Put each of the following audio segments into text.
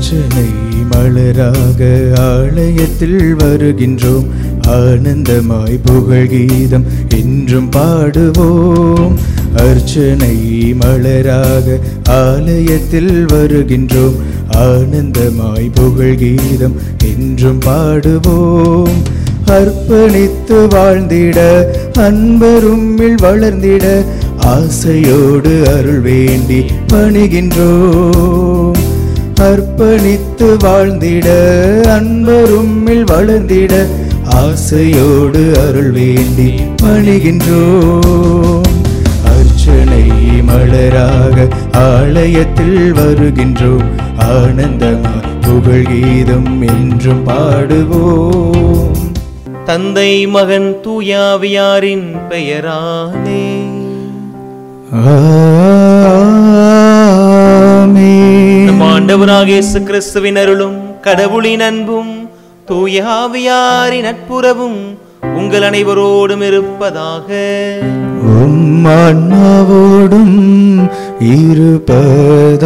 அர்ச்சனை மலராக ஆலயத்தில் வருகின்றோம் ஆனந்தமாய் புகழ் கீதம் என்றும் பாடுவோம் அர்ச்சனை மலராக ஆலயத்தில் வருகின்றோம் ஆனந்தமாய் புகழ் கீதம் என்றும் பாடுவோம் அர்ப்பணித்து வாழ்ந்திட அன்பரும்மில் வளர்ந்திட ஆசையோடு அருள் வேண்டி பணிகின்றோம் அர்ப்பணித்து வாழ்ந்திட அன்பரும்மில் வளர்ந்திட ஆசையோடு அருள் வேண்டி பணிகின்றோம் அர்ச்சனை மலராக ஆலயத்தில் வருகின்றோம் ஆனந்தமாய் புகழ் கீதம் என்றும் பாடுவோம் தந்தை மகன் தூயாவியாரின் பெயராலே ஆமென். நம் ஆண்டவராக இயேசு கிறிஸ்துவின் அருளும் கடவுளின் அன்பும் தூயாவியாரின் நட்புறவும் உங்கள் அனைவரோடும் இருப்பதாக உம் ஆன்மாவோடும் இருப்பதாக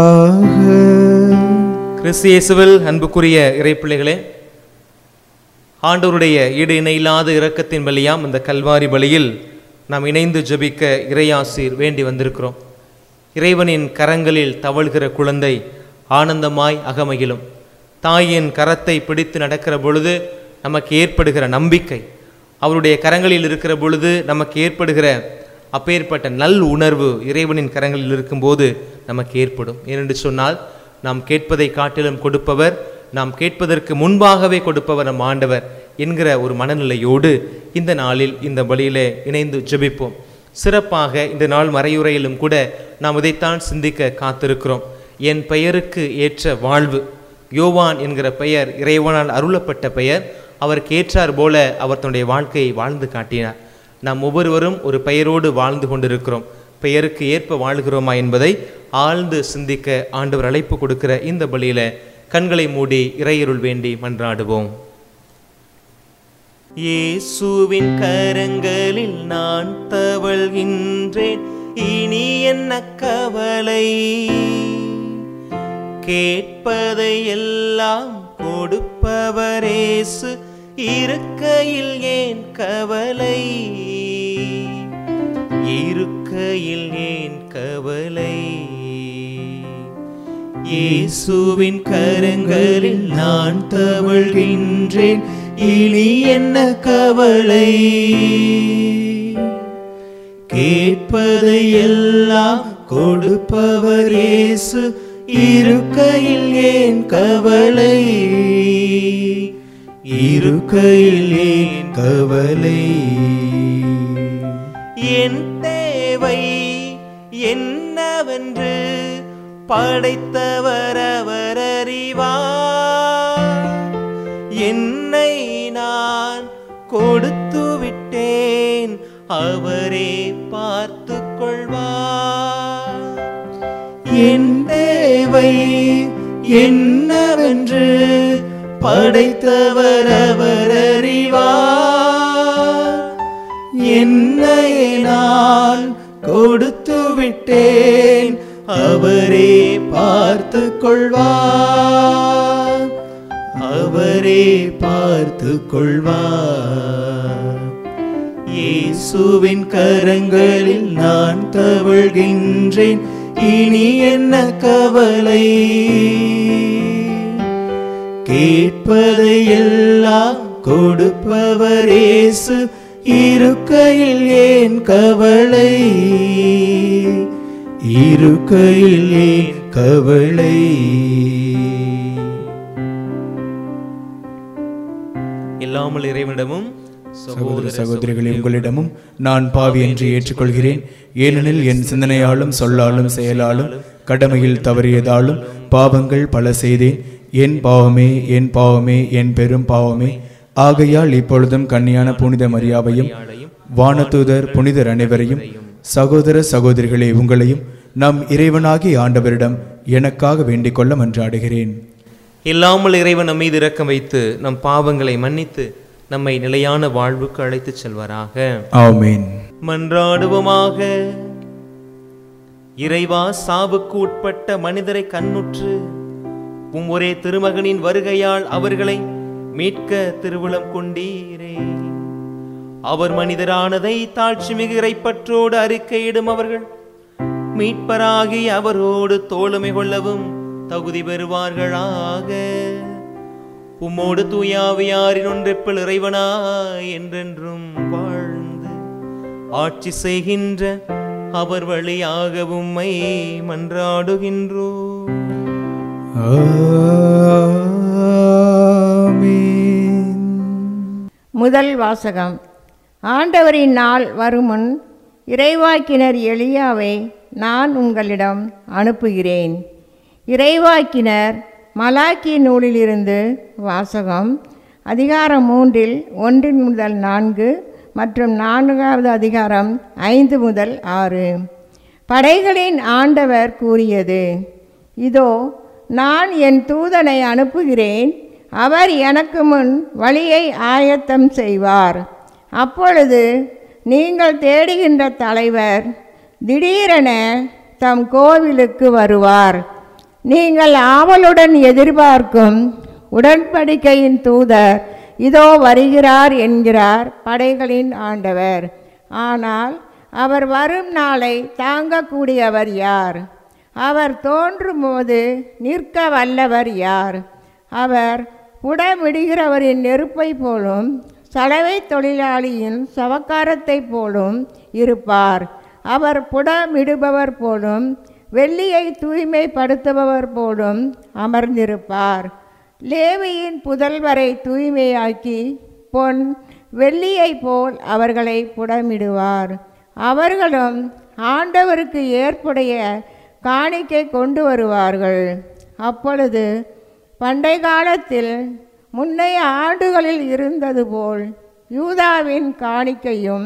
கிறிஸ்து இயேசுவில் அன்புக்குரிய இறைப்பிள்ளைகளே ஆண்டவருடைய ஈடு இணையில்லாத இரக்கத்தின் பலியாம் இந்த கல்வாரி பலியில் நாம் இணைந்து ஜெபிக்க இறையாசீர் வேண்டி வந்திருக்கிறோம் இறைவனின் கரங்களில் தவழ்கிற குழந்தை ஆனந்தமாய் அகமகிலும் தாயின் கரத்தை பிடித்து நடக்கிற பொழுது நமக்கு ஏற்படுகிற நம்பிக்கை அவருடைய கரங்களில் இருக்கிற பொழுது நமக்கு ஏற்படுகிற அப்பேற்பட்ட நல் உணர்வு இறைவனின் கரங்களில் இருக்கும்போது நமக்கு ஏற்படும் ஏனென்று சொன்னால் நாம் கேட்பதை காட்டிலும் கொடுப்பவர் நாம் கேட்பதற்கு முன்பாகவே கொடுப்பவர் நம் ஆண்டவர் என்கிற ஒரு மனநிலையோடு இந்த நாளில் இந்த பலியிலே இணைந்து ஜெபிப்போம் சிறப்பாக இந்த நாள் மறையுறையிலும் கூட நாம் இதைத்தான் சிந்திக்க காத்திருக்கிறோம் என் பெயருக்கு ஏற்ற வாழ்வு யோவான் என்கிற பெயர் இறைவனால் அருளப்பட்ட பெயர் அவருக்கு ஏற்றார் போல அவர் தன்னுடைய வாழ்க்கையை வாழ்ந்து காட்டினார் நாம் ஒவ்வொருவரும் ஒரு பெயரோடு வாழ்ந்து கொண்டிருக்கிறோம் பெயருக்கு ஏற்ப வாழ்கிறோமா என்பதை ஆழ்ந்து சிந்திக்க ஆண்டவர் அழைப்பு கொடுக்கிற இந்த பலியில கண்களை மூடி இறையருள் வேண்டி மன்றாடுவோம் இயேசுவின் கரங்களில் நான் தவழ்கின்றேன் இனி என்ன கவலை கேட்பதை எல்லாம் கொடுப்பவரேசு இருக்கையில் ஏன் கவலை இருக்கையில் ஏன் கவலை இயேசுவின் கரங்களில் நான் தவழ்கின்றேன் இனி என்ன கவலை கேட்பதை எல்லாம் கொடுப்பவர் இயேசு இருக்கையில் ஏன் கவலை இருக்கையில் ஏன் கவலை என் தேவை என்னவென்று படைத்தவர் அவர் அறிவார் என்னை நான் கொடுத்து விட்டேன் அவரே பார்த்து கொள்வார் என் தேவை என்னவென்று படைத்தவர் அவர் அறிவார் என்னை நான் கொடுத்து விட்டேன் அவரே பார்த்து கொள்வார் அவரே பார்த்து கொள்வார் இயேசுவின் கரங்களில் நான் தவழ்கின்றேன் இனி என்ன கவலை கேட்பதை எல்லாம் கொடுப்பவர் இயேசு இருக்கையில் ஏன் கவலை இருக்கையில் ஏன் கவலை இல்லாமல் இறைவனிடமும் சகோதர சகோதரிகளே உங்களிடமும் நான் பாவி என்று ஏற்றுக்கொள்கிறேன் ஏனெனில் என் சிந்தனையாலும் சொல்லாலும் செயலாலும் கடமையில் தவறியதாலும் பாவங்கள் பல செய்தேன் என் பாவமே என் பாவமே என் பெரும் பாவமே ஆகையால் இப்பொழுதும் கன்னியான புனித மரியாவையும் வானதூதர் புனிதர் அனைவரையும் சகோதர சகோதரிகளே உங்களையும் நம் இறைவனாகி ஆண்டவரிடம் எனக்காக வேண்டிக் கொள்ள மன்றாடுகிறேன் இல்லாமல் இறைவன் நம் மீது இரக்கம் வைத்து நம் பாவங்களை மன்னித்து நம்மை நிலையான வாழ்வுக்கு அழைத்துச் செல்வாராக ஆமென் மன்றாடுவோமாக இறைவா சாவுக்கு உட்பட்ட மனிதரை கண்ணுற்று உம் ஒரே திருமகனின் வருகையால் அவர்களை மீட்க திருவுளம் கொண்டீரே அவர் மனிதரானதை தாழ்ச்சி மிகு பற்றோடு அறிக்கையிடும் அவர்கள் மீட்பராகி அவரோடு தோழமை கொள்ளவும் தகுதி பெறுவார்களாக உம்மோடு தூயாவியாரின் ஒன்றிப்பில் இறைவனாய் என்றென்றும் வாழ்ந்து ஆட்சி செய்கின்ற அவர் வழியாக உம்மை மன்றாடுகின்றோ ஆமென். முதல் வாசகம் ஆண்டவரின் நாள் வருமுன் இறைவாக்கினர் எலியாவை நான் உங்களிடம் அனுப்புகிறேன் இறைவாக்கினர் மலாக்கி நூலிலிருந்து வாசகம் அதிகாரம் மூன்றில் ஒன்றின் முதல் நான்கு மற்றும் நான்காவது அதிகாரம் ஐந்து முதல் ஆறு படைகளின் ஆண்டவர் கூறியது இதோ நான் என் தூதனை அனுப்புகிறேன் அவர் எனக்கு முன் வழியை ஆயத்தம் செய்வார் அப்பொழுது நீங்கள் தேடுகின்ற தலைவர் திடீரென தம் கோவிலுக்கு வருவார் நீங்கள் ஆவலுடன் எதிர்பார்க்கும் உடன்படிக்கையின் தூதர் இதோ வருகிறார் என்கிறார் படைகளின் ஆண்டவர் ஆனால் அவர் வரும் நாளை தாங்கக்கூடியவர் யார் அவர் தோன்றும்போது நிற்க வல்லவர் யார் அவர் புடமிடுகிறவரின் நெருப்பை போலும் சலவை தொழிலாளியின் சவக்காரத்தைப் போலும் இருப்பார் அவர் புடமிடுபவர் போலும் வெள்ளியை தூய்மைப்படுத்துபவர் போலும் அமர்ந்திருப்பார் லேவியின் புதல்வரை தூய்மையாக்கி பொன் வெள்ளியைப் போல் அவர்களை புடமிடுவார் அவர்களும் ஆண்டவருக்கு ஏற்புடைய காணிக்கை கொண்டு வருவார்கள் அப்பொழுது பண்டை காலத்தில் முன்னைய ஆண்டுகளில் இருந்தது போல் யூதாவின் காணிக்கையும்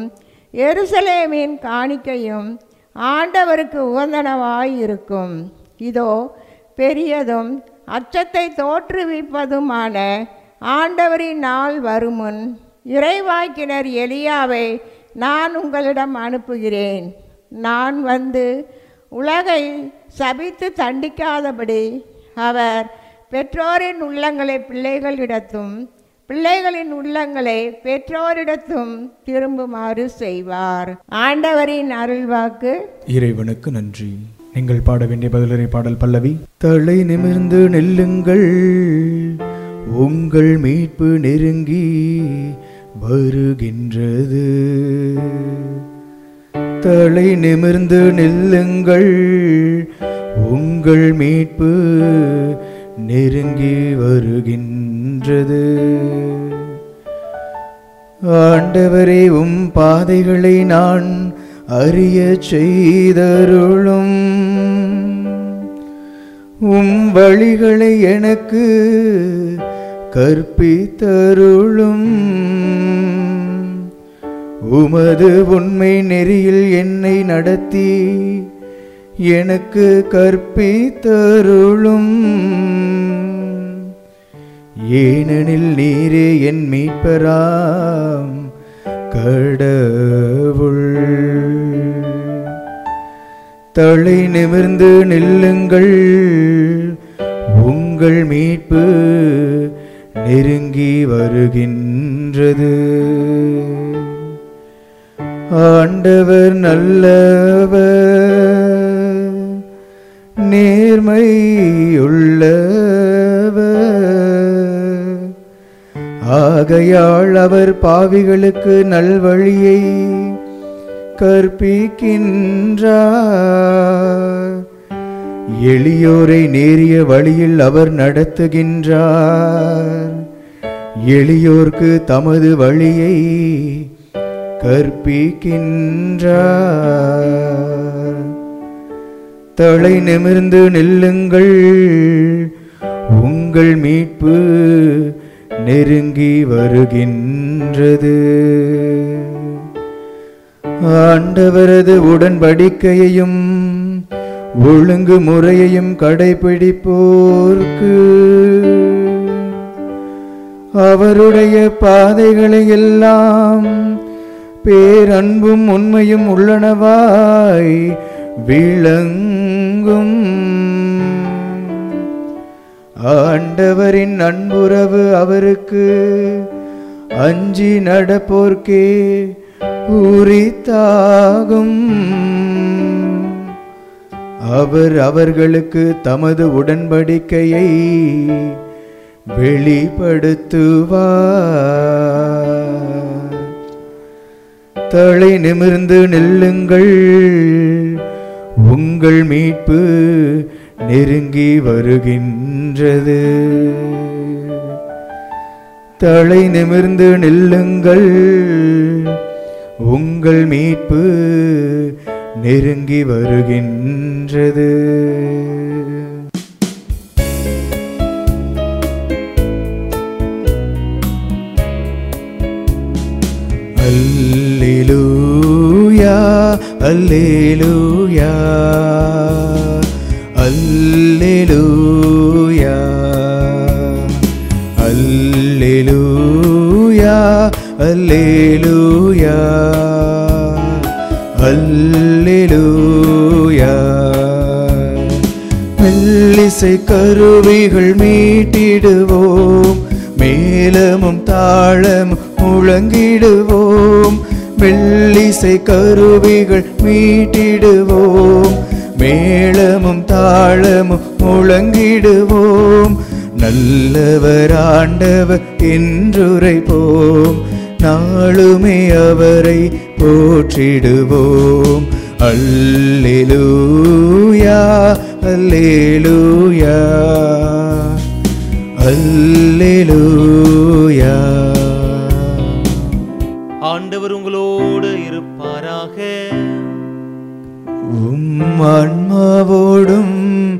எருசலேமின் காணிக்கையும் ஆண்டவருக்கு உகந்தனவாய் இருக்கும் இதோ பெரியதும் அச்சத்தை தோற்றுவிப்பதுமான ஆண்டவரின் நாள் வருமுன் இறைவாக்கினர் எலியாவை நான் உங்களிடம் அனுப்புகிறேன் நான் வந்து உலகை சபித்து தண்டிக்காதபடி அவர் பெற்றோரின் உள்ளங்களை பிள்ளைகளிடத்தும் பிள்ளைகளின் உள்ளங்களை பெற்றோரிடத்தும் திரும்புமாறு செய்வார் ஆண்டவரின் அருள்வாக்கு இறைவனுக்கு நன்றி நீங்கள் பாட வேண்டிய பதிலரை பாடல் பல்லவி தலை நிமிர்ந்து நெல்லுங்கள் உங்கள் மீட்பு நெருங்கி வருகின்றது தலை நிமிர்ந்து நில்லுங்கள் உங்கள் மீட்பு நெருங்கி வருகின்றது ஆண்டவரே உம் பாதைகளை நான் அறிய செய்தருளும் உம் வழிகளை எனக்கு கற்பித்தருளும் உமது உண்மை நெறியில் என்னை நடத்தி எனக்கு கற்பித்தருளும் ஏனெனில் நீரே என் மீட்பராம் கடவுள் தலை நிமிர்ந்து நில்லுங்கள் உங்கள் மீட்பு நெருங்கி வருகின்றது ஆண்டவர் நல்லவர் நேர்மையுள்ளவர் ஆகையால் அவர் பாவிகளுக்கு நல்வழியை கற்பிக்கின்றார் எளியோரை நேரிய வழியில் அவர் நடத்துகின்றார் எளியோர்க்கு தமது வழியை கற்பிக்கின்றார் தலை நிமிர்ந்து நில்லுங்கள் உங்கள் மீட்பு நெருங்கி வருகின்றது ஆண்டவரது உடன்படிக்கையையும் ஒழுங்கு முறையையும் கடைபிடிப்போர்க்கு அவருடைய பாதைகளை எல்லாம் பேரன்பும் உண்மையும் உள்ளனவாய் விளங்கும் ஆண்டவரின் அன்புறவு அவருக்கு அஞ்சி நடப்போர்க்கே உரித்தாகும் அவர் அவர்களுக்கு தமது உடன்படிக்கையை வெளிப்படுத்துவார் தலை நிமிர்ந்து நில்லுங்கள் உங்கள் மீட்பு நெருங்கி வருகின்றது தலை நிமிர்ந்து நில்லுங்கள் உங்கள் மீட்பு நெருங்கி வருகின்றது அல்லேலூயா அல்லேலூயா அல்லேலூயா அல்லேலூயா அல்லேலூயா அல்லேலூயா மெல்லிசை கருவிகள் மீட்டிடுவோம் மேலமும் தாளமும் முழங்கிடுவோம் மெல்லிசை கருவிகள் மீட்டிடுவோம் மேளமும் தாளமும் முழங்கிடுவோம் நல்லவர் ஆண்டவர் என்றுரைப்போம் நாளுமே அவரை போற்றிடுவோம் அல்லேலூயா அல்லேலூயா அல்லேலூயா ஆண்டவர் உங்களோடு இருப்பாராக உம் ஆன்மாவோடும்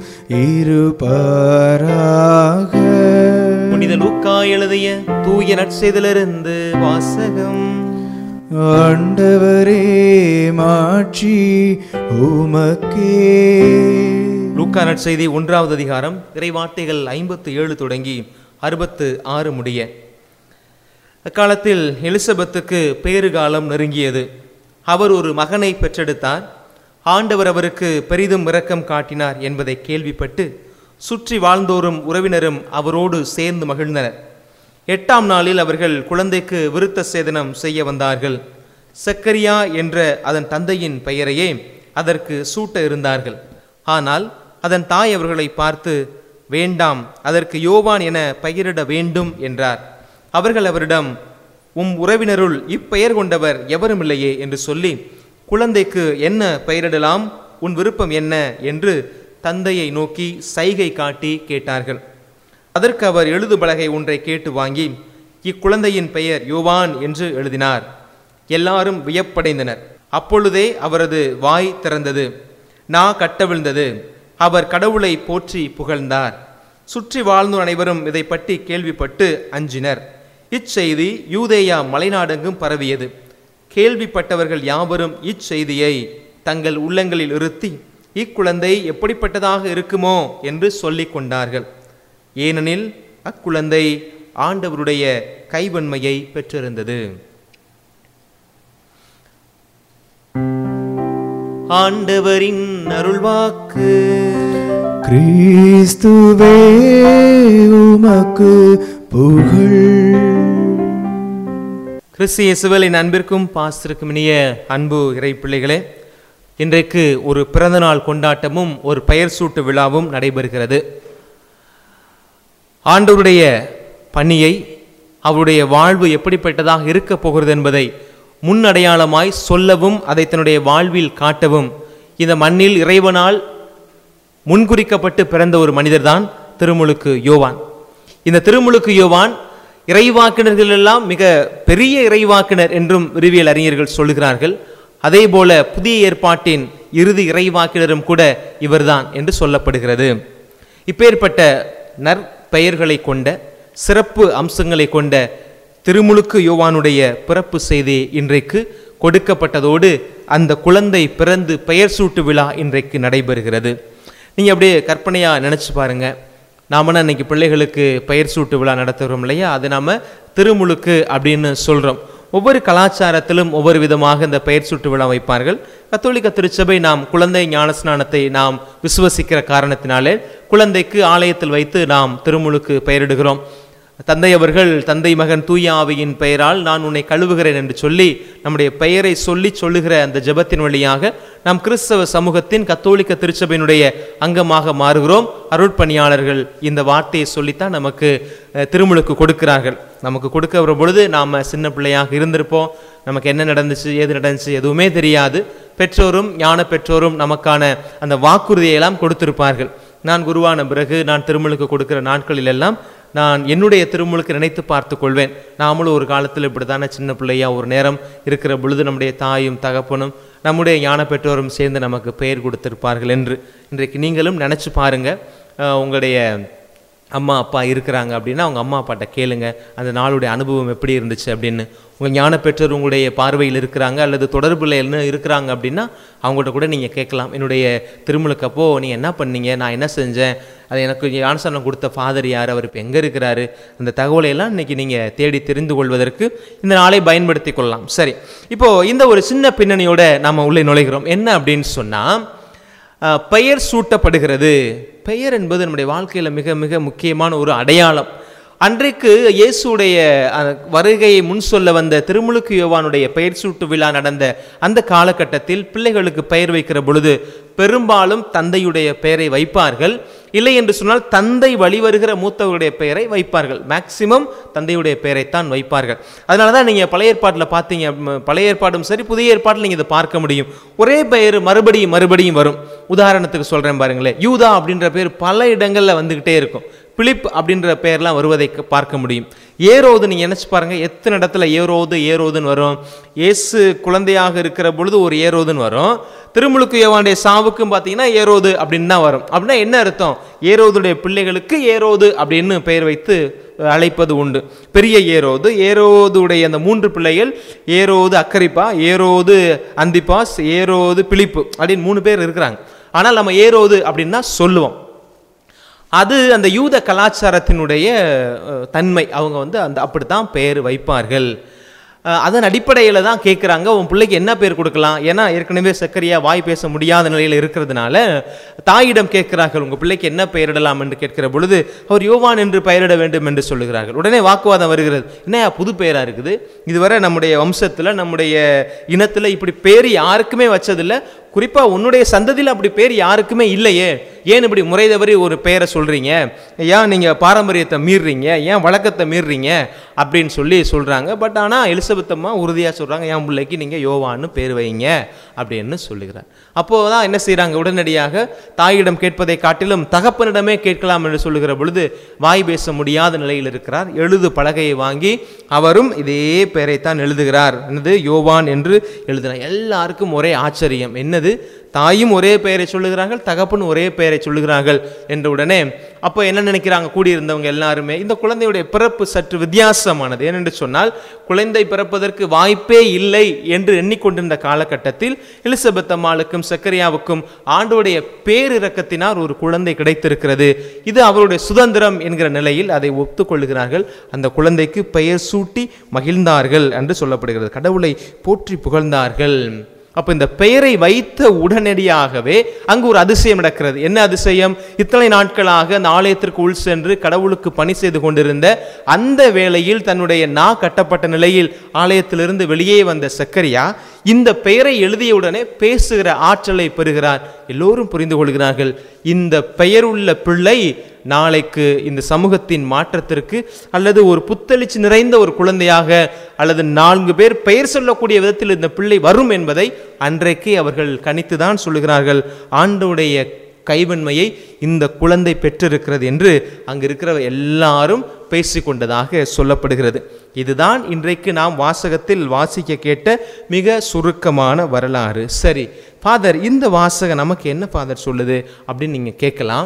இருப்பாராக புனித லூக்கா எழுதிய தூய நற்செய்திலிருந்து வாசகம் ஆண்டவரே மாட்சி உமக்கே லூக்கா நற்செய்தி ஒன்றாவது அதிகாரம் இறைவார்த்தைகள் ஐம்பத்து ஏழு தொடங்கி அறுபத்து ஆறு முடிய அக்காலத்தில் எலிசபெத்துக்கு பேறுகாலம் நெருங்கியது அவர் ஒரு மகனை பெற்றெடுத்தார் ஆண்டவர் அவருக்கு பெரிதும் இரக்கம் காட்டினார் என்பதை கேள்விப்பட்டு சுற்றி வாழ்ந்தோரும் உறவினரும் அவரோடு சேர்ந்து மகிழ்ந்தனர் எட்டாம் நாளில் அவர்கள் குழந்தைக்கு விருத்த சேதனம் செய்ய வந்தார்கள் சக்கரியா என்ற அதன் தந்தையின் பெயரையே அதற்கு சூட்ட இருந்தார்கள் ஆனால் அதன் தாய் அவர்களை பார்த்து வேண்டாம் அதற்கு யோவான் என பெயரிட வேண்டும் என்றார் அவர்கள் அவரிடம் உம் உறவினருள் இப்பெயர் கொண்டவர் எவருமில்லையே என்று சொல்லி குழந்தைக்கு என்ன பெயரிடலாம் உன் விருப்பம் என்ன என்று தந்தையை நோக்கி சைகை காட்டி கேட்டார்கள் அதற்கு அவர் எழுது பலகை ஒன்றை கேட்டு வாங்கி இக்குழந்தையின் பெயர் யோவான் என்று எழுதினார் எல்லாரும் வியப்படைந்தனர் அப்பொழுதே அவரது வாய் திறந்தது நா கட்டவிழ்ந்தது அவர் கடவுளை போற்றி புகழ்ந்தார் சுற்றி வாழ்ந்தோர் அனைவரும் இதை பற்றி கேள்விப்பட்டு அஞ்சினர் இச்செய்தி யூதேயா மலைநாடெங்கும் பரவியது கேள்விப்பட்டவர்கள் யாவரும் இச்செய்தியை தங்கள் உள்ளங்களில் இருத்தி இக்குழந்தை எப்படிப்பட்டதாக இருக்குமோ என்று சொல்லிக் கொண்டார்கள் ஏனெனில் அக்குழந்தை ஆண்டவருடைய கைவன்மையை பெற்றிருந்தது ஆண்டவரின் அருள்வாக்கு கிறிஸ்துவே உமக்கு புகழ் கிறிஸ்து இயேசுவில் அன்பிற்கும் பாஸ்திருக்கும் இனிய அன்பு இறை பிள்ளைகளே இன்றைக்கு ஒரு பிறந்தநாள் கொண்டாட்டமும் ஒரு பெயர் சூட்டு விழாவும் நடைபெறுகிறது ஆண்டவருடைய பணியை அவருடைய வாழ்வு எப்படிப்பட்டதாக இருக்கப் போகிறது என்பதை முன்னடையாளமாய் சொல்லவும் அதை தன்னுடைய வாழ்வில் காட்டவும் இந்த மண்ணில் இறைவனால் முன்குறிக்கப்பட்டு பிறந்த ஒரு மனிதர்தான் திருமுழுக்கு யோவான் இந்த திருமுழுக்கு யோவான் இறைவாக்கினர்கள் எல்லாம் மிக பெரிய இறைவாக்கினர் என்றும் விரிவியல் அறிஞர்கள் சொல்லுகிறார்கள் அதே போல புதிய ஏற்பாட்டின் இறுதி இறைவாக்கினரும் கூட இவர்தான் என்று சொல்லப்படுகிறது இப்பேற்பட்ட நற்பெயர்களை கொண்ட சிறப்பு அம்சங்களை கொண்ட திருமுழுக்கு யோவானுடைய பிறப்பு செய்தி இன்றைக்கு கொடுக்கப்பட்டதோடு அந்த குழந்தை பிறந்து பெயர் சூட்டு விழா இன்றைக்கு நடைபெறுகிறது நீங்கள் அப்படியே கற்பனையாக நினச்சி பாருங்க நாம இன்னைக்கு பிள்ளைகளுக்கு பெயர் சூட்டு விழா நடத்துகிறோம் இல்லையா அது நாம திருமுழுக்கு அப்படின்னு சொல்கிறோம் ஒவ்வொரு கலாச்சாரத்திலும் ஒவ்வொரு விதமாக இந்த பெயர் சூட்டு விழா வைப்பார்கள் கத்தோலிக்க திருச்சபை நாம் குழந்தை ஞானஸ்நானத்தை நாம் விசுவசிக்கிற காரணத்தினாலே குழந்தைக்கு ஆலயத்தில் வைத்து நாம் திருமுழுக்கு பெயரிடுகிறோம் தந்தை அவர்கள் தந்தை மகன் தூய ஆவியின் பெயரால் நான் உன்னை கழுவுகிறேன் என்று சொல்லி நம்முடைய பெயரை சொல்லி சொல்லுகிற அந்த ஜெபத்தின் வழியாக நாம் கிறிஸ்தவ சமூகத்தின் கத்தோலிக்க திருச்சபையினுடைய அங்கமாக மாறுகிறோம் அருட்பணியாளர்கள் இந்த வார்த்தையை சொல்லித்தான் நமக்கு அஹ், திருமுழுக்கு கொடுக்கிறார்கள் நமக்கு கொடுக்கிற பொழுது நாம் சின்ன பிள்ளையாக இருந்திருப்போம் நமக்கு என்ன நடந்துச்சு ஏது நடந்துச்சு எதுவுமே தெரியாது பெற்றோரும் ஞான பெற்றோரும் நமக்கான அந்த வாக்குறுதியை எல்லாம் கொடுத்திருப்பார்கள் நான் குருவான பிறகு நான் திருமுழுக்கு கொடுக்கிற நாட்களில் எல்லாம் நான் என்னுடைய திருமுழுக்கு நினைத்து பார்த்து கொள்வேன் நாமளும் ஒரு காலத்தில் இப்படித்தானே சின்ன பிள்ளையா ஒரு நேரம் இருக்கிற பொழுது நம்முடைய தாயும் தகப்பனும் நம்முடைய ஞான பெற்றோரும் சேர்ந்து நமக்கு பெயர் கொடுத்திருப்பார்கள் என்று இன்றைக்கு நீங்களும் நினச்சி பாருங்க அஹ் உங்களுடைய அம்மா அப்பா இருக்கிறாங்க அப்படின்னா அவங்க அம்மா அப்பாட்ட கேளுங்க அந்த நாளுடைய அனுபவம் எப்படி இருந்துச்சு அப்படின்னு உங்கள் ஞான பெற்றோர் உங்களுடைய பார்வையில் இருக்கிறாங்க அல்லது தொடர்பில் என்ன இருக்கிறாங்க அப்படின்னா அவங்கள்ட்ட கூட நீங்கள் கேட்கலாம் என்னுடைய திருமலுக்கப்போ நீங்கள் என்ன பண்ணீங்க நான் என்ன செஞ்சேன் அது எனக்கு ஞானசனம் கொடுத்த ஃபாதர் யார் அவர் இப்போ எங்கே இருக்கிறாரு அந்த தகவலை எல்லாம் இன்னைக்கு நீங்கள் தேடி தெரிந்து கொள்வதற்கு இந்த நாளை பயன்படுத்தி கொள்ளலாம் சரி இப்போது இந்த ஒரு சின்ன பின்னணியோட நாம் உள்ளே நுழைகிறோம் என்ன அப்படின்னு சொன்னால் அஹ், பெயர் சூட்டப்படுகிறது பெயர் என்பது நம்முடைய வாழ்க்கையில் மிக மிக முக்கியமான ஒரு அடையாளம் அன்றைக்கு இயேசுடைய அஹ், வருகையை முன் சொல்ல வந்த திருமுழுக்கு யோவானுடைய பெயர் சூட்டு விழா நடந்த அந்த காலகட்டத்தில் பிள்ளைகளுக்கு பெயர் வைக்கிற பொழுது பெரும்பாலும் தந்தையுடைய பெயரை வைப்பார்கள் இல்லை என்று சொன்னால் தந்தை வழிவருகிற மூத்தவருடைய பெயரை வைப்பார்கள் மேக்சிமம் தந்தையுடைய பெயரைத்தான் வைப்பார்கள் அதனால தான் நீங்கள் பழைய ஏற்பாட்டில் பார்த்தீங்க ம், பழைய ஏற்பாடும் சரி புதிய ஏற்பாட்டில் நீங்கள் இதை பார்க்க முடியும் ஒரே பெயர் மறுபடியும் மறுபடியும் வரும் உதாரணத்துக்கு சொல்கிறேன் பாருங்களேன் யூதா அப்படின்ற பேர் பல இடங்களில் வந்துக்கிட்டே இருக்கும் பிலிப் அப்படின்ற பெயர்லாம் வருவதை க- பார்க்க முடியும் ஏரோது நீங்கள் நினச்சி பாருங்க எத்தனை இடத்துல ஏரோது ஏரோதுன்னு வரும் இயேசு குழந்தையாக இருக்கிற பொழுது ஒரு ஏரோதுன்னு வரும் திருமுழுக்கு யோவானுடைய சாவுக்கும் பார்த்தீங்கன்னா ஏரோது அப்படின்னு தான் வரும் அப்படின்னா என்ன அர்த்தம் ஏரோதுடைய பிள்ளைகளுக்கு ஏரோது அப்படின்னு பெயர் வைத்து அழைப்பது உண்டு பெரிய ஏரோது ஏரோதுடைய அந்த மூன்று பிள்ளைகள் ஏரோது அக்கரிப்பா ஏரோது அந்திபாஸ் ஏரோது பிலிப்பு அப்படின்னு மூணு பேர் இருக்கிறாங்க ஆனால் நம்ம ஏரோது அப்படின்னு தான் சொல்லுவோம் அது அந்த யூத கலாச்சாரத்தினுடைய அஹ், தன்மை அவங்க வந்து அந்த அப்படித்தான் பெயர் வைப்பார்கள் அஹ், அதன் அடிப்படையில் தான் கேட்குறாங்க உன் பிள்ளைக்கு என்ன பேர் கொடுக்கலாம் ஏன்னா ஏற்கனவே சக்கரியா வாய் பேச முடியாத நிலையில் இருக்கிறதுனால தாயிடம் கேட்கிறார்கள் உங்கள் பிள்ளைக்கு என்ன பெயரிடலாம் என்று கேட்கிற பொழுது அவர் யோவான் என்று பெயரிட வேண்டும் என்று சொல்லுகிறார்கள் உடனே வாக்குவாதம் வருகிறது என்னையா புது பெயராக இருக்குது இதுவரை நம்முடைய வம்சத்தில் நம்முடைய இனத்தில் இப்படி பேர் யாருக்குமே வச்சதில்லை குறிப்பாக உன்னுடைய சந்ததியில் அப்படி பேர் யாருக்குமே இல்லையே ஏன் இப்படி முறை தவறி ஒரு பெயரை சொல்கிறீங்க ஏன் நீங்கள் பாரம்பரியத்தை மீறுறீங்க ஏன் வழக்கத்தை மீறுறீங்க அப்படின்னு சொல்லி சொல்கிறாங்க பட் ஆனால் எலிசபெத் அம்மா உறுதியாக சொல்கிறாங்க என் பிள்ளைக்கு நீங்கள் யோவான்னு பேர் வைங்க அப்படின்னு சொல்லுகிறார் அப்போது தான் என்ன செய்கிறாங்க உடனடியாக தாயிடம் கேட்பதை காட்டிலும் தகப்பனிடமே கேட்கலாம் என்று சொல்லுகிற பொழுது வாய் பேச முடியாத நிலையில் இருக்கிறார் எழுது பலகையை வாங்கி அவரும் இதே பெயரைத்தான் எழுதுகிறார் என்னது யோவான் என்று எழுதினார் எல்லாருக்கும் ஒரே ஆச்சரியம் என்னது தாயும் ஒரே பெயரை சொல்லுகிறார்கள் தகப்பனும் ஒரே பெயரை சொல்லுகிறார்கள் என்ற உடனே அப்போ என்ன நினைக்கிறாங்க கூடியிருந்தவங்க எல்லாருமே இந்த குழந்தையுடைய பிறப்பு சற்று வித்தியாசமானது ஏனென்று சொன்னால் குழந்தை பிறப்பதற்கு வாய்ப்பே இல்லை என்று எண்ணிக்கொண்டிருந்த காலகட்டத்தில் எலிசபெத் அம்மாளுக்கும் சக்கரியாவுக்கும் ஆண்டோடைய பேரிரக்கத்தினால் ஒரு குழந்தை கிடைத்திருக்கிறது இது அவருடைய சுதந்திரம் என்கிற நிலையில் அதை ஒத்துக்கொள்கிறார்கள் அந்த குழந்தைக்கு பெயர் சூட்டி மகிழ்ந்தார்கள் என்று சொல்லப்படுகிறது கடவுளை போற்றி புகழ்ந்தார்கள் அப்ப இந்த பெயரை வைத்த உடனடியாகவே அங்கு ஒரு அதிசயம் நடக்கிறது என்ன அதிசயம் இத்தனை நாட்களாக அந்த ஆலயத்திற்கு உள் சென்று கடவுளுக்கு பணி செய்து கொண்டிருந்த அந்த வேளையில் தன்னுடைய நா கட்டப்பட்ட நிலையில் ஆலயத்திலிருந்து வெளியே வந்த சக்கரியா இந்த பெயரை எழுதியவுடனே பேசுகிற ஆற்றலை பெறுகிறார் எல்லோரும் புரிந்து கொள்கிறார்கள் இந்த பெயருள்ள பிள்ளை நாளைக்கு இந்த சமூகத்தின் மாற்றத்திற்கு அல்லது ஒரு புத்தளிச்சு நிறைந்த ஒரு குழந்தையாக அல்லது நான்கு பேர் பெயர் சொல்லக்கூடிய விதத்தில் இந்த பிள்ளை வரும் என்பதை அன்றைக்கு அவர்கள் கணித்துதான் சொல்லுகிறார்கள் ஆண்டோடைய கைவன்மையை இந்த குழந்தை பெற்றிருக்கிறது என்று அங்கு இருக்கிற எல்லாரும் பேசிக்கொண்டதாக சொல்லப்படுகிறது இதுதான் இன்றைக்கு நாம் வாசகத்தில் வாசிக்க கேட்ட மிக சுருக்கமான வரலாறு சரி ஃபாதர் இந்த வாசகம் நமக்கு என்ன ஃபாதர் சொல்லுது அப்படின்னு நீங்கள் கேட்கலாம்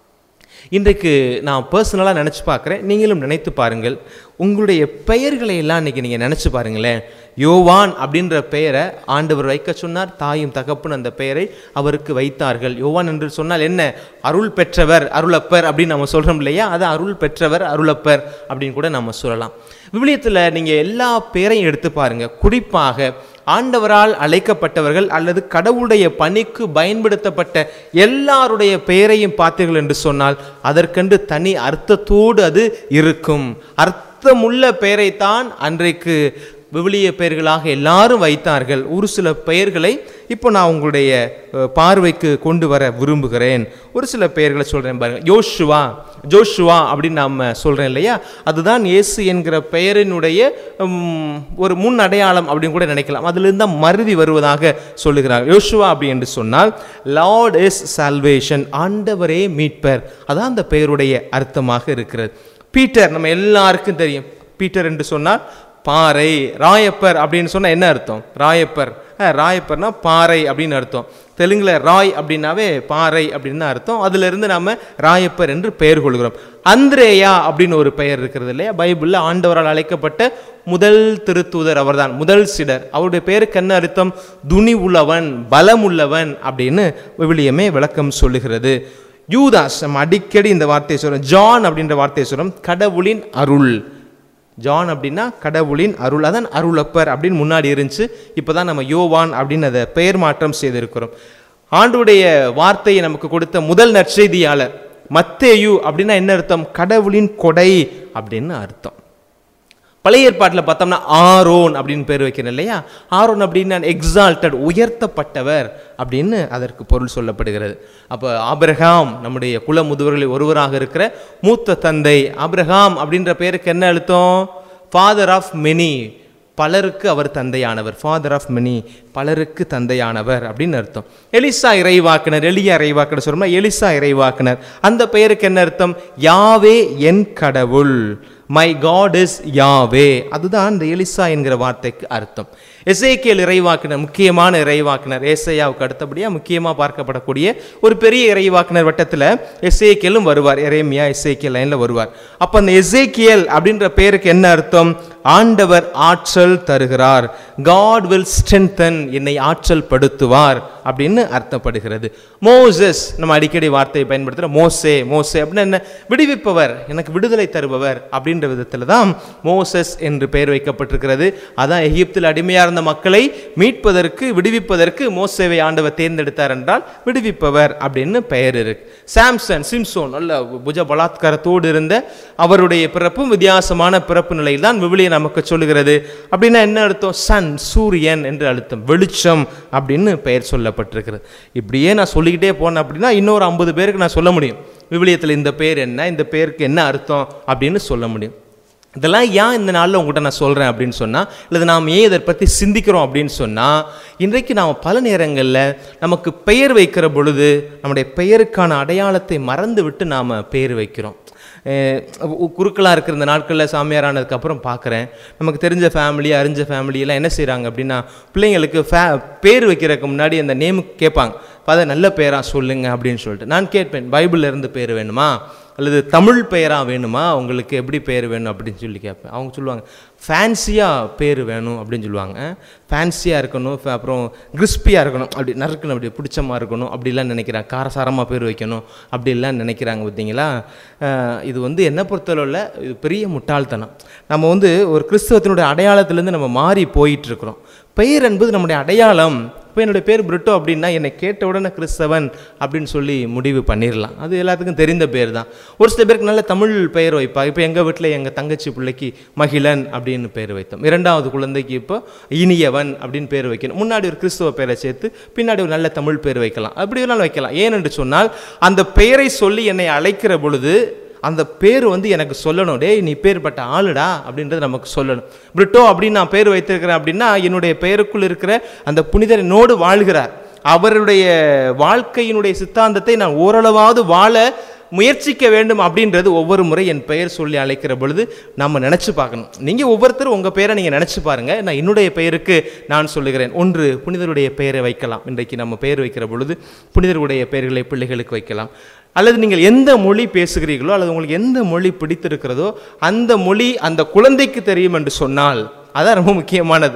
இன்றைக்கு நான் பர்சனலாக நினச்சி பார்க்குறேன் நீங்களும் நினைத்து பாருங்கள் உங்களுடைய பெயர்களை எல்லாம் இன்றைக்கி நீங்கள் நினச்சி பாருங்களேன் யோவான் அப்படின்ற பெயரை ஆண்டவர் வைக்க சொன்னார் தாயும் தகப்பன் அந்த பெயரை அவருக்கு வைத்தார்கள் யோவான் என்று சொன்னால் என்ன அருள் பெற்றவர் அருளப்பர் அப்படின்னு நம்ம சொல்றோம் இல்லையா அது அருள் பெற்றவர் அருளப்பர் அப்படின்னு கூட நம்ம சொல்லலாம் விவிலியத்தில் நீங்கள் எல்லா பேரையும் எடுத்து பாருங்க குறிப்பாக ஆண்டவரால் அழைக்கப்பட்டவர்கள் அல்லது கடவுளுடைய பணிக்கு பயன்படுத்தப்பட்ட எல்லாருடைய பெயரையும் பார்த்தீர்கள் என்று சொன்னால் அதற்கென்று தனி அர்த்தத்தோடு அது இருக்கும் அர்த்தமுள்ள பெயரைத்தான் அன்றைக்கு விவிலிய பெயர்களாக எல்லாரும் வைத்தார்கள் ஒரு சில பெயர்களை இப்போ நான் உங்களுடைய அஹ், பார்வைக்கு கொண்டு வர விரும்புகிறேன் ஒரு சில பெயர்களை சொல்கிறேன் பாருங்க யோசுவா ஜோஷுவா அப்படின்னு நாம் சொல்கிறேன் இல்லையா அதுதான் இயேசு என்கிற பெயரினுடைய உம், ஒரு முன் அடையாளம் அப்படின்னு கூட நினைக்கலாம் அதிலிருந்து தான் மருவி வருவதாக சொல்லுகிறார் யோசுவா அப்படி என்று சொன்னால் லார்ட் இஸ் சால்வேஷன் ஆண்டவரே மீட்பர் அதான் அந்த பெயருடைய அர்த்தமாக இருக்கிறது பீட்டர் நம்ம எல்லாருக்கும் தெரியும் பீட்டர் என்று சொன்னால் பாறை ராயப்பர் அப்படின்னு சொன்னால் என்ன அர்த்தம் ராயப்பர் அஹ், ராயப்பர்னா பாறை அப்படின்னு அர்த்தம் தெலுங்குல ராய் அப்படின்னாவே பாறை அப்படின்னு தான் அர்த்தம் அதிலிருந்து நாம ராயப்பர் என்று பெயர் கொள்கிறோம் அந்திரேயா அப்படின்னு ஒரு பெயர் இருக்கிறது இல்லையா பைபிளில் ஆண்டவரால் அழைக்கப்பட்ட முதல் திருத்தூதர் அவர்தான் முதல் சிடர் அவருடைய பெயருக்கு என்ன அர்த்தம் துணி உள்ளவன் பலம் உள்ளவன் அப்படின்னு விவிலியமே விளக்கம் சொல்லுகிறது யூதாஸ் நம்ம அடிக்கடி இந்த வார்த்தையை சொல்றோம் ஜான் அப்படின்ற வார்த்தையை சொல்றோம் கடவுளின் அருள் ஜான் அப்படின்னா கடவுளின் அருள் அதான் அருளப்பர் அப்படின்னு முன்னாடி இருந்துச்சு இப்போ தான் நம்ம யோவான் அப்படின்னு அதை பெயர் மாற்றம் செய்திருக்கிறோம் ஆண்டுடைய வார்த்தையை நமக்கு கொடுத்த முதல் நற்செய்தியாளர் மத்தேயு அப்படின்னா என்ன அர்த்தம் கடவுளின் கொடை அப்படின்னு அர்த்தம் பழைய ஏற்பாட்டில் பார்த்தோம்னா ஆரோன் அப்படின்னு பேர் வைக்கிறேன் இல்லையா ஆரோன் அப்படின்னா எக்ஸால்டட் உயர்த்தப்பட்டவர் அப்படின்னு அதற்கு பொருள் சொல்லப்படுகிறது அப்போ ஆபிரகாம் நம்முடைய குல முதுவர்களில் ஒருவராக இருக்கிற மூத்த தந்தை ஆபிரகாம் அப்படின்ற பேருக்கு என்ன அழுத்தம் ஃபாதர் ஆஃப் மெனி பலருக்கு அவர் தந்தையானவர் ஃபாதர் ஆஃப் மெனி பலருக்கு தந்தையானவர் அப்படின்னு அர்த்தம் எலிசா இறைவாக்கினர் எலியா இறைவாக்கினர் சொல்றோம்னா எலிசா இறைவாக்கினர் அந்த பெயருக்கு என்ன அர்த்தம் யாவே என் கடவுள் மை காட் இஸ் யாவே அதுதான் இந்த எலிசா என்கிற வார்த்தைக்கு அர்த்தம் எசேக்கியல் இறைவாக்கினர் முக்கியமான இறைவாக்கினர் ஏசையாவுக்கு அடுத்தபடியாக முக்கியமாக பார்க்கப்படக்கூடிய ஒரு பெரிய இறைவாக்கினர் வட்டத்தில் எசேக்கியலும் வருவார் எரேமியா எசேக்கியல் லைனில் வருவார் அப்போ அந்த எசேக்கியல் அப்படின்ற பேருக்கு என்ன அர்த்தம் ஆண்டவர் ஆற்றல் தருகிறார் காட் வில் ஸ்ட்ரென்தன் என்னை ஆற்றல் படுத்துவார் அப்படின்னு அர்த்தப்படுகிறது மோசஸ் நம்ம அடிக்கடி வார்த்தையை பயன்படுத்துகிற மோசே மோசே அப்படின்னு என்ன விடுவிப்பவர் எனக்கு விடுதலை தருபவர் அப்படின்ற விதத்தில் தான் மோசஸ் என்று பெயர் வைக்கப்பட்டிருக்கிறது அதான் எகிப்தில் அடிமையாக இருந்த மக்களை மீட்பதற்கு விடுவிப்பதற்கு மோசேவை ஆண்டவர் தேர்ந்தெடுத்தார் என்றால் விடுவிப்பவர் அப்படின்னு பெயர் இருக்கு சாம்சன் சிம்சோன் நல்ல புஜ பலாத்காரத்தோடு இருந்த அவருடைய பிறப்பும் வித்தியாசமான பிறப்பு நிலையில் தான் விவிலியம் நமக்கு சொல்லுகிறது அப்படின்னா என்ன அர்த்தம் சன் சூரியன் என்று அர்த்தம் வெளிச்சம் அப்படின்னு பெயர் சொல்லப்பட்டிருக்கிறது இப்படியே நான் சொல்லிக்கிட்டே போனேன் அப்படின்னா இன்னொரு ஐம்பது பேருக்கு நான் சொல்ல முடியும் விவிலியத்தில் இந்த பேர் என்ன இந்த பேருக்கு என்ன அர்த்தம் அப்படின்னு சொல்ல முடியும் இதெல்லாம் ஏன் இந்த நாளில் உங்கள்கிட்ட நான் சொல்கிறேன் அப்படின்னு சொன்னால் இல்லை நாம் ஏன் இதை பற்றி சிந்திக்கிறோம் அப்படின்னு சொன்னால் இன்றைக்கு நாம் பல நேரங்களில் நமக்கு பெயர் வைக்கிற பொழுது நம்முடைய பெயருக்கான அடையாளத்தை மறந்து விட்டு நாம் பெயர் வைக்கிறோம் குறுக்களாக இருக்கிற இந்த நாட்களில் சாமியார் ஆனதுக்கப்புறம் பார்க்குறேன் நமக்கு தெரிஞ்ச ஃபேமிலி அறிஞ்ச ஃபேமிலியெல்லாம் என்ன செய்கிறாங்க அப்படின்னா பிள்ளைங்களுக்கு ஃபே பேர் வைக்கிறதுக்கு முன்னாடி அந்த நேமு கேட்பாங்க ஃபாதர் நல்ல பேராக சொல்லுங்க அப்படின்னு சொல்லிட்டு நான் கேட்பேன் பைபிள்ல இருந்து பேர் வேணுமா அல்லது தமிழ் பெயராக வேணுமா உங்களுக்கு எப்படி பேர் வேணும் அப்படின்னு சொல்லி கேட்பேன் அவங்க சொல்லுவாங்க ஃபேன்சியாக பேர் வேணும் அப்படின்னு சொல்லுவாங்க ஃபேன்சியாக இருக்கணும் ஃப- அப்புறம் கிறிஸ்பியாக இருக்கணும் அப்படி நறுக்கணும் அப்படி பிடிச்சமா இருக்கணும் அப்படிலாம் நினைக்கிறாங்க காரசாரமாக பேர் வைக்கணும் அப்படிலாம் நினைக்கிறாங்க பார்த்தீங்களா அஹ் இது வந்து என்ன பொறுத்தளவில் இது பெரிய முட்டாள்தனம் நம்ம வந்து ஒரு கிறிஸ்தவத்தினுடைய அடையாளத்திலேருந்து நம்ம மாறி போயிட்டு இருக்கிறோம் பெயர் என்பது நம்முடைய அடையாளம் இப்போ என்னுடைய பேர் பிரிட்டோ அப்படின்னா என்னை கேட்ட உடனே கிறிஸ்தவன் அப்படின்னு சொல்லி முடிவு பண்ணிடலாம் அது எல்லாத்துக்கும் தெரிந்த பேர் தான் ஒரு சில பேருக்கு நல்ல தமிழ் பெயர் வைப்பா இப்போ எங்கள் வீட்டில் எங்கள் தங்கச்சி பிள்ளைக்கு மகிழன் அப்படின்னு பேர் வைத்தோம் இரண்டாவது குழந்தைக்கு இப்போ இனியவன் அப்படின்னு பேர் வைக்கணும் முன்னாடி ஒரு கிறிஸ்தவ பேரை சேர்த்து பின்னாடி ஒரு நல்ல தமிழ் பேர் வைக்கலாம் அப்படி வேணாலும் வைக்கலாம் ஏனென்று சொன்னால் அந்த பெயரை சொல்லி என்னை அழைக்கிற பொழுது அந்த பேர் வந்து எனக்கு சொல்லணும் டேய் நீ பேர்பட்ட ஆளுடா அப்படின்றது நமக்கு சொல்லணும் பிரிட்டோ அப்படின்னு நான் பேர் வைத்திருக்கிறேன் அப்படின்னா என்னுடைய பெயருக்குள் இருக்கிற அந்த புனிதர் என்னோடு வாழ்கிறார் அவருடைய வாழ்க்கையினுடைய சித்தாந்தத்தை நான் ஓரளவாவது வாழ முயற்சிக்க வேண்டும் அப்படின்றது ஒவ்வொரு முறை என் பெயர் சொல்லி அழைக்கிற பொழுது நம்ம நினச்சி பார்க்கணும் நீங்கள் ஒவ்வொருத்தரும் உங்கள் பெயரை நீங்கள் நினச்சி பாருங்க நான் என்னுடைய பெயருக்கு நான் சொல்லுகிறேன் ஒன்று புனிதருடைய பெயரை வைக்கலாம் இன்றைக்கு நம்ம பெயர் வைக்கிற பொழுது புனிதருடைய பெயர்களை பிள்ளைகளுக்கு வைக்கலாம் அல்லது நீங்கள் எந்த மொழி பேசுகிறீர்களோ அல்லது உங்களுக்கு எந்த மொழி பிடித்திருக்கிறதோ அந்த மொழி அந்த குழந்தைக்கு தெரியும் என்று சொன்னால் அதான் ரொம்ப முக்கியமானது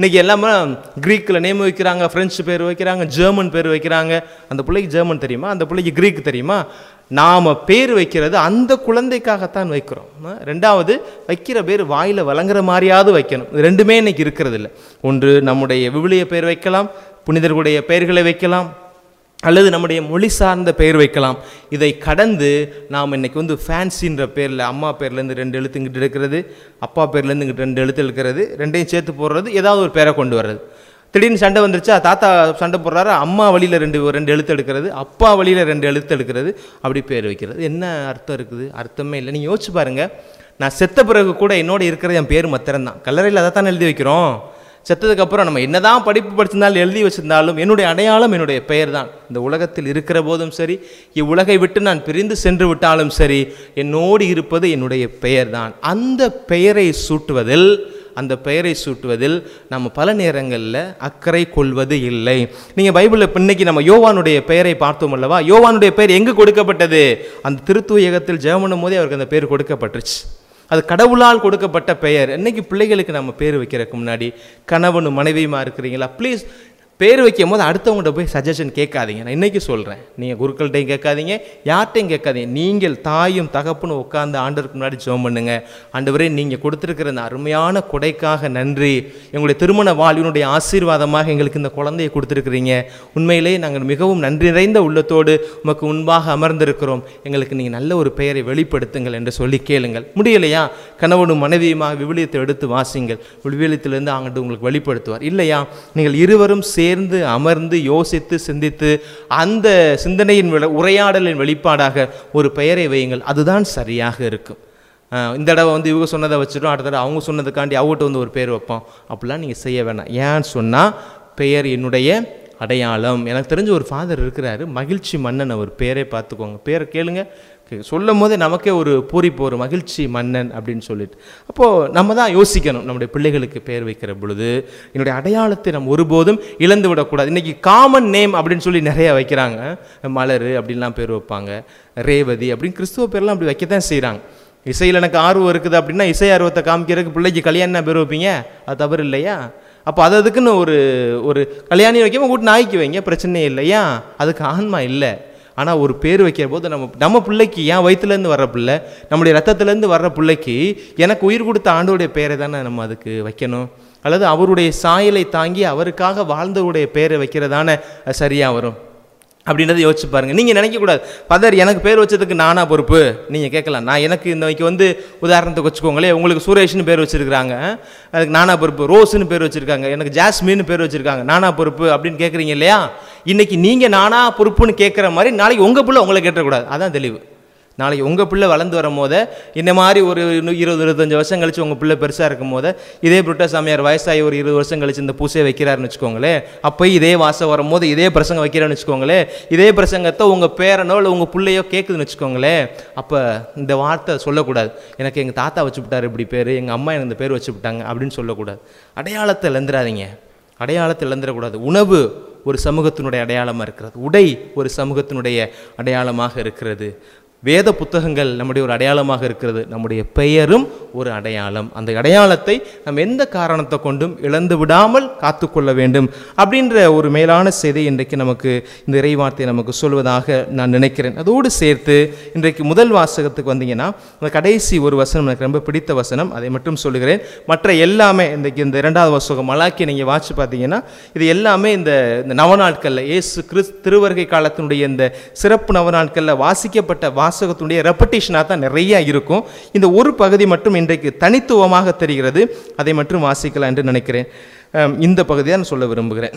இன்னைக்கு எல்லாமே கிரீக்கில் நேம் வைக்கிறாங்க ஃப்ரெஞ்சு பேர் வைக்கிறாங்க ஜெர்மன் பேர் வைக்கிறாங்க அந்த பிள்ளைக்கு ஜெர்மன் தெரியுமா அந்த பிள்ளைக்கு கிரீக் தெரியுமா நாம் பேர் வைக்கிறது அந்த குழந்தைக்காகத்தான் வைக்கிறோம் ஆ, ரெண்டாவது வைக்கிற பேர் வாயில் வழங்குற மாதிரியாவது வைக்கணும் இது ரெண்டுமே இன்னைக்கு இருக்கிறது இல்லை ஒன்று நம்முடைய விவிலிய பேர் வைக்கலாம் புனிதர்களுடைய பெயர்களை வைக்கலாம் அல்லது நம்முடைய மொழி சார்ந்த பெயர் வைக்கலாம் இதை கடந்து நாம் இன்னைக்கு வந்து ஃபேன்சின்ற பேரில் அம்மா பேர்லேருந்து ரெண்டு எழுத்து இங்கிட்டு எடுக்கிறது அப்பா பேர்லேருந்து இங்கிட்டு ரெண்டு எழுத்து எடுக்கிறது ரெண்டையும் சேர்த்து போடுறது ஏதாவது ஒரு பேரை கொண்டு வர்றது திடீர்னு சண்டை வந்துருச்சா தாத்தா சண்டை போடுறாரு அம்மா வழியில் ரெண்டு ரெண்டு எழுத்து எடுக்கிறது அப்பா வழியில் ரெண்டு எழுத்து எடுக்கிறது அப்படி பேர் வைக்கிறது என்ன அர்த்தம் இருக்குது அர்த்தமே இல்லை நீங்கள் யோசிச்சு பாருங்க நான் செத்த பிறகு கூட என்னோட இருக்கிறது என் பேர் மத்திரம் தான் கல்லறையில் அதை தானே எழுதி வைக்கிறோம் செத்ததுக்கு அப்புறம் நம்ம என்னதான் படிப்பு படிச்சிருந்தாலும் எழுதி வச்சிருந்தாலும் என்னுடைய அடையாளம் என்னுடைய பெயர் தான் இந்த உலகத்தில் இருக்கிற போதும் சரி இவ்வுலகை விட்டு நான் பிரிந்து சென்று விட்டாலும் சரி என்னோடு இருப்பது என்னுடைய பெயர் தான் அந்த பெயரை சூட்டுவதில் அந்த பெயரை சூட்டுவதில் நம்ம பல நேரங்களில் அக்கறை கொள்வது இல்லை நீங்கள் பைபிளில் இப்ப இன்னைக்கு நம்ம யோவானுடைய பெயரை பார்த்தோம் அல்லவா யோவானுடைய பெயர் எங்கு கொடுக்கப்பட்டது அந்த திருத்தூயகத்தில் ஜெபம் போதே அவருக்கு அந்த பேர் கொடுக்கப்பட்டுருச்சு அது கடவுளால் கொடுக்கப்பட்ட பெயர் இன்னைக்கு பிள்ளைகளுக்கு நம்ம பேர் வைக்கிறதுக்கு முன்னாடி கணவனும் மனைவியுமா இருக்கிறீங்களா ப்ளீஸ் பேர் வைக்கும் போது அடுத்தவங்கள்ட்ட போய் சஜஷன் கேட்காதீங்க நான் இன்னைக்கு சொல்கிறேன் நீங்கள் குருக்கள்கிட்டையும் கேட்காதீங்க யார்கிட்டையும் கேட்காதீங்க நீங்கள் தாயும் தகப்பனும் உட்கார்ந்து ஆண்டவருக்கு முன்னாடி ஜெபம் பண்ணுங்க ஆண்டவரே நீங்கள் கொடுத்துருக்கிற இந்த அருமையான கொடைக்காக நன்றி எங்களுடைய திருமண வாழ்வினுடைய ஆசீர்வாதமாக எங்களுக்கு இந்த குழந்தையை கொடுத்துருக்கிறீங்க உண்மையிலே நாங்கள் மிகவும் நன்றி நிறைந்த உள்ளத்தோடு உமக்கு முன்பாக அமர்ந்திருக்கிறோம் எங்களுக்கு நீங்கள் நல்ல ஒரு பெயரை வெளிப்படுத்துங்கள் என்று சொல்லி கேளுங்கள் முடியலையா கணவனும் மனைவியுமாக விவிலியத்தை எடுத்து வாசிங்கள் விவிலியத்திலிருந்து அங்கிட்டு உங்களுக்கு வெளிப்படுத்துவார் இல்லையா நீங்கள் இருவரும் சேர்ந்து அமர்ந்து யோசித்து சிந்தித்து அந்த சிந்தனையின் விள- உரையாடலின் வெளிப்பாடாக ஒரு பெயரை வையுங்கள் அதுதான் சரியாக இருக்கும் ஆஹ் இந்த தடவை வந்து இவங்க சொன்னதை வச்சுட்டோம் அடுத்த தடவை அவங்க சொன்னதுக்காண்டி அவங்ககிட்ட வந்து ஒரு பேர் வைப்போம் அப்படிலாம் நீங்கள் செய்ய வேணாம் ஏன்னு சொன்னால் பெயர் என்னுடைய அடையாளம் எனக்கு தெரிஞ்ச ஒரு ஃபாதர் இருக்கிறாரு மகிழ்ச்சி மன்னன் அவர் பேரே பார்த்துக்கோங்க பேரை கேளுங்க கே- சொல்லும் போதே நமக்கே ஒரு பூரிப்பு ஒரு மகிழ்ச்சி மன்னன் அப்படின்னு சொல்லிட்டு அப்போது நம்ம தான் யோசிக்கணும் நம்முடைய பிள்ளைகளுக்கு பேர் வைக்கிற பொழுது என்னுடைய அடையாளத்தை நம்ம ஒருபோதும் இழந்து விடக்கூடாது இன்றைக்கி காமன் நேம் அப்படின்னு சொல்லி நிறைய வைக்கிறாங்க மலர் அப்படின்லாம் பேர் வைப்பாங்க ரேவதி அப்படின்னு கிறிஸ்துவ பேர்லாம் அப்படி வைக்கத்தான் செய்கிறாங்க இசையில் எனக்கு ஆர்வம் இருக்குது அப்படின்னா இசை ஆர்வத்தை காமிக்கிறதுக்கு பிள்ளைக்கு கல்யாணம் பேர் வைப்பீங்க அது தவறு இல்லையா அப்போ அது அதுக்குன்னு ஒரு ஒரு கல்யாணி வைக்காம வீட்டு நாய்க்கு வைங்க பிரச்சனையே இல்லையா அதுக்கு ஆன்மா இல்லை ஆனால் ஒரு பேர் வைக்கிற போது நம்ம நம்ம பிள்ளைக்கு என் வயிற்றுலேருந்து வர்ற பிள்ளை நம்முடைய ரத்தத்துலேருந்து வர்ற பிள்ளைக்கு எனக்கு உயிர் கொடுத்த ஆண்டோடைய பேரை தானே நம்ம அதுக்கு வைக்கணும் அல்லது அவருடைய சாயலை தாங்கி அவருக்காக வாழ்ந்தவருடைய பேரை வைக்கிறதானே சரியாக வரும் அப்படின்றத யோசிச்சு பாருங்க நீங்கள் நினைக்கக்கூடாது பதர் எனக்கு பேர் வச்சதுக்கு நானா பொறுப்பு நீங்கள் கேட்கலாம் நான் எனக்கு இந்த வைக்க வந்து உதாரணத்துக்கு வச்சுக்கோங்களேன் உங்களுக்கு சுரேஷ்னு பேர் வச்சிருக்காங்க அதுக்கு நானா பொறுப்பு ரோஸ்னு பேர் வச்சிருக்காங்க எனக்கு ஜாஸ்மின்னு பேர் வச்சிருக்காங்க நானா பொறுப்பு அப்படின்னு கேட்குறீங்க இல்லையா இன்னைக்கு நீங்கள் நானா பொறுப்புன்னு கேட்குற மாதிரி நாளைக்கு உங்கள் பிள்ளை உங்களை கேட்டக்கூடாது அதான் தெளிவு நாளைக்கு உங்கள் பிள்ளை வளர்ந்து வரும் போது இந்த மாதிரி ஒரு இன்னும் இருபது இருபத்தஞ்சு வருஷம் கழிச்சு உங்கள் பிள்ளை பெருசாக இருக்கும் போது இதே புருட்ட சாமியார் வயசாகி ஒரு இருபது வருஷம் கழிச்சு இந்த பூசையை வைக்கிறாருன்னு வச்சுக்கோங்களேன் அப்போ இதே வாசம் வரும்போது இதே பிரசங்கம் வைக்கிறான்னு வச்சுக்கோங்களேன் இதே பிரசங்கத்தை உங்கள் பேரனோ இல்லை உங்கள் பிள்ளையோ கேட்குதுன்னு வச்சுக்கோங்களேன் அப்போ இந்த வார்த்தை சொல்லக்கூடாது எனக்கு எங்கள் தாத்தா வச்சு விட்டாரு இப்படி பேர் எங்கள் அம்மா எனக்கு இந்த பேர் வச்சு விட்டாங்க அப்படின்னு சொல்லக்கூடாது அடையாளத்தை இழந்துடாதீங்க அடையாளத்தை இழந்துடக்கூடாது உணவு ஒரு சமூகத்தினுடைய அடையாளமாக இருக்கிறது உடை ஒரு சமூகத்தினுடைய அடையாளமாக இருக்கிறது வேத புத்தகங்கள் நம்முடைய ஒரு அடையாளமாக இருக்கிறது நம்முடைய பெயரும் ஒரு அடையாளம் அந்த அடையாளத்தை நம்ம எந்த காரணத்தை கொண்டும் இழந்து விடாமல் காத்துக்கொள்ள வேண்டும் அப்படின்ற ஒரு மேலான செய்தி இன்றைக்கு நமக்கு இந்த இறைவார்த்தை நமக்கு சொல்வதாக நான் நினைக்கிறேன் அதோடு சேர்த்து இன்றைக்கு முதல் வாசகத்துக்கு வந்தீங்கன்னா அந்த கடைசி ஒரு வசனம் எனக்கு ரொம்ப பிடித்த வசனம் அதை மட்டும் சொல்லுகிறேன் மற்ற எல்லாமே இன்றைக்கு இந்த இரண்டாவது வாசகம் மலாக்கி நீங்கள் வாட்சி பார்த்தீங்கன்னா இது எல்லாமே இந்த இந்த நவநாட்களில் இயேசு கிறிஸ் திருவருகை காலத்தினுடைய இந்த சிறப்பு நவநாட்களில் வாசிக்கப்பட்ட வாசகத்தினுடைய ரெப்படேஷனாக தான் நிறைய இருக்கும் இந்த ஒரு பகுதி மட்டும் இன்றைக்கு தனித்துவமாக தெரிகிறது அதை மட்டும் வாசிக்கலாம் என்று நினைக்கிறேன் அம், இந்த பகுதியை நான் சொல்ல விரும்புகிறேன்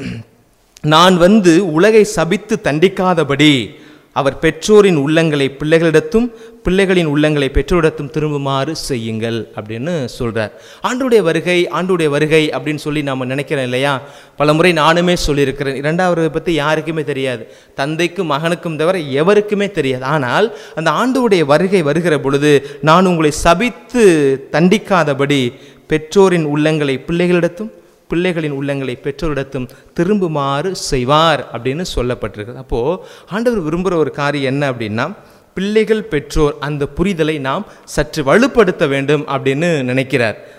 நான் வந்து உலகை சபித்து தண்டிக்காதபடி அவர் பெற்றோரின் உள்ளங்களை பிள்ளைகளிடத்தும் பிள்ளைகளின் உள்ளங்களை பெற்றோரிடத்தும் திரும்புமாறு செய்யுங்கள் அப்படின்னு சொல்றார் ஆண்டுடைய வருகை ஆண்டுடைய வருகை அப்படின்னு சொல்லி நாம் நினைக்கிறோம் இல்லையா பல முறை நானுமே சொல்லியிருக்கிறேன் இரண்டாவது பற்றி யாருக்குமே தெரியாது தந்தைக்கும் மகனுக்கும் தவிர எவருக்குமே தெரியாது ஆனால் அந்த ஆண்டுடைய வருகை வருகிற பொழுது நான் உங்களை சபித்து தண்டிக்காதபடி பெற்றோரின் உள்ளங்களை பிள்ளைகளிடத்தும் பிள்ளைகளின் உள்ளங்களை பெற்றோரிடத்தும் திரும்புமாறு செய்வார் அப்படின்னு சொல்லப்பட்டிருக்கு அப்போது ஆண்டவர் விரும்புகிற ஒரு காரியம் என்ன அப்படின்னா பிள்ளைகள் பெற்றோர் அந்த புரிதலை நாம் சற்று வலுப்படுத்த வேண்டும் அப்படின்னு நினைக்கிறார்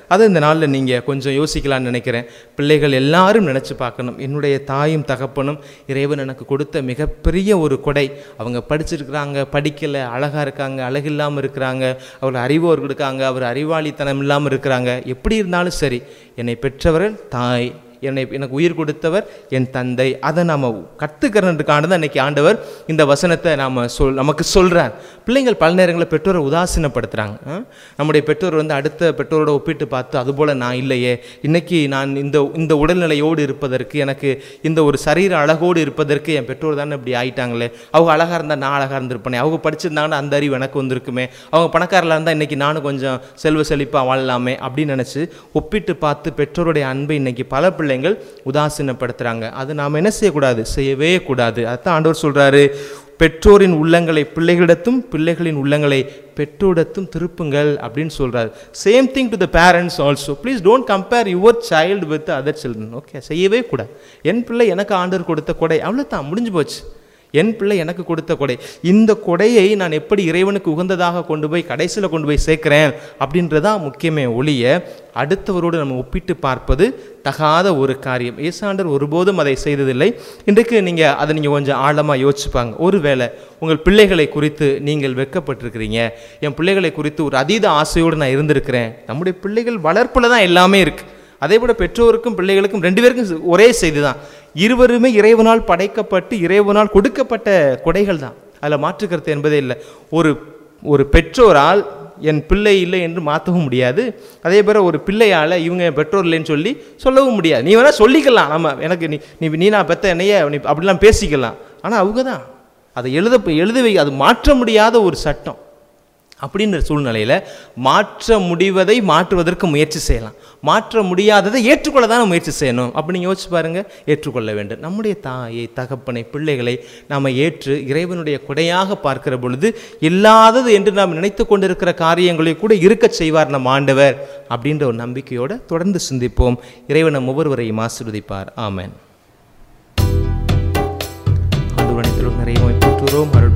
அதை இந்த நாளில் நீங்கள் கொஞ்சம் யோசிக்கலாம்னு நினைக்கிறேன் பிள்ளைகள் எல்லாரும் நினச்சி பார்க்கணும் என்னுடைய தாயும் தகப்பனும் இறைவன் எனக்கு கொடுத்த மிகப்பெரிய ஒரு கொடை அவங்க படிச்சிருக்கிறாங்க படிக்கலை அழகாக இருக்காங்க அழகில்லாமல் இருக்கிறாங்க அவர் அறிவோர் இருக்காங்க அவர் அறிவாளித்தனம் இல்லாமல் இருக்கிறாங்க எப்படி இருந்தாலும் சரி என்னை பெற்றவர்கள் தாய் என்னை எனக்கு உயிர் கொடுத்தவர் என் தந்தை அதை நாம் கற்றுக்கிறதுக்கான தான் இன்னைக்கு ஆண்டவர் இந்த வசனத்தை நாம் சொல் நமக்கு சொல்கிறார் பிள்ளைங்கள் பல நேரங்களில் பெற்றோரை உதாசீனப்படுத்துகிறாங்க ஆ? நம்முடைய பெற்றோர் வந்து அடுத்த பெற்றோரோட ஒப்பிட்டு பார்த்து அதுபோல் நான் இல்லையே இன்னைக்கு நான் இந்த இந்த உடல்நிலையோடு இருப்பதற்கு எனக்கு இந்த ஒரு சரீர அழகோடு இருப்பதற்கு என் பெற்றோர் தானே இப்படி ஆயிட்டாங்களே அவங்க அழகாக இருந்தால் நான் அழகாக இருந்திருப்பேனே அவங்க படிச்சிருந்தாங்கன்னா அந்த அறிவு எனக்கு வந்திருக்குமே அவங்க பணக்காரலாக இருந்தால் இன்னைக்கு நானும் கொஞ்சம் செல்வ செழிப்பாக வாழலாமே அப்படின்னு நினச்சி ஒப்பிட்டு பார்த்து பெற்றோருடைய அன்பை இன்னைக்கு பல பிள்ளைங்கள் உதாசீனப்படுத்துகிறாங்க அது நாம் என்ன செய்யக்கூடாது செய்யவே கூடாது அதான் ஆண்டவர் சொல்கிறாரு பெற்றோரின் உள்ளங்களை பிள்ளைகளிடத்தும் பிள்ளைகளின் உள்ளங்களை பெற்றோரிடத்தும் திருப்புங்கள் அப்படின்னு சொல்கிறார் same thing to the parents also please don't compare your child with other children okay செய்யவே கூடாது என் பிள்ளை எனக்கு ஆண்டவர் கொடுத்த கொடை அவ்வளோதான் முடிஞ்சு போச்சு என் பிள்ளை எனக்கு கொடுத்த கொடை இந்த கொடையை நான் எப்படி இறைவனுக்கு உகந்ததாக கொண்டு போய் கடைசியில் கொண்டு போய் சேர்க்கிறேன் அப்படின்றதான் முக்கியமே ஒழிய அடுத்தவரோடு நம்ம ஒப்பிட்டு பார்ப்பது தகாத ஒரு காரியம் ஏசாண்டர் ஒருபோதும் அதை செய்ததில்லை இன்றைக்கு நீங்கள் அதை நீங்கள் கொஞ்சம் ஆழமாக யோசிச்சுப்பாங்க ஒருவேளை உங்கள் பிள்ளைகளை குறித்து நீங்கள் வெட்கப்பட்டிருக்கிறீங்க என் பிள்ளைகளை குறித்து ஒரு அதீத ஆசையோடு நான் இருந்திருக்கிறேன் நம்முடைய பிள்ளைகள் வளர்ப்பில் தான் எல்லாமே இருக்குது அதே போல பெற்றோருக்கும் பிள்ளைகளுக்கும் ரெண்டு பேருக்கும் ஒரே செய்தி தான் இருவருமே இறைவனால் படைக்கப்பட்டு இறைவனால் கொடுக்கப்பட்ட கொடைகள் தான் அதில் மாற்றுக்கருத்து என்பதே இல்லை ஒரு ஒரு பெற்றோரால் என் பிள்ளை இல்லை என்று மாற்றவும் முடியாது அதே போல ஒரு பிள்ளையால் இவங்க என் பெற்றோர் இல்லைன்னு சொல்லி சொல்லவும் முடியாது நீ வேணால் சொல்லிக்கலாம் நம்ம எனக்கு நீ நீ நீ நான் பெத்த என்னைய நீ அப்படிலாம் பேசிக்கலாம் ஆனால் அவங்க தான் அதை எழுத எழுத வை அது மாற்ற முடியாத ஒரு சட்டம் அப்படின்ற சூழ்நிலையில் மாற்ற முடிவதை மாற்றுவதற்கு முயற்சி செய்யலாம் மாற்ற முடியாததை ஏற்றுக்கொள்ள தான் முயற்சி செய்யணும் அப்படி நீங்கள் யோசிச்சு பாருங்க ஏற்றுக்கொள்ள வேண்டும் நம்முடைய தாயை தகப்பனை பிள்ளைகளை நாம் ஏற்று இறைவனுடைய கொடையாக பார்க்கிற பொழுது இல்லாதது என்று நாம் நினைத்து கொண்டிருக்கிற காரியங்களை கூட இருக்கச் செய்வார் நம் ஆண்டவர் அப்படின்ற ஒரு நம்பிக்கையோடு தொடர்ந்து சிந்திப்போம் இறைவன் நம் ஒவ்வொருவரையும் ஆசீர்வதிப்பார் ஆமென் ஆண்டவர் அனைத்திலும் நிறைய போற்றுகிறோம் அருள்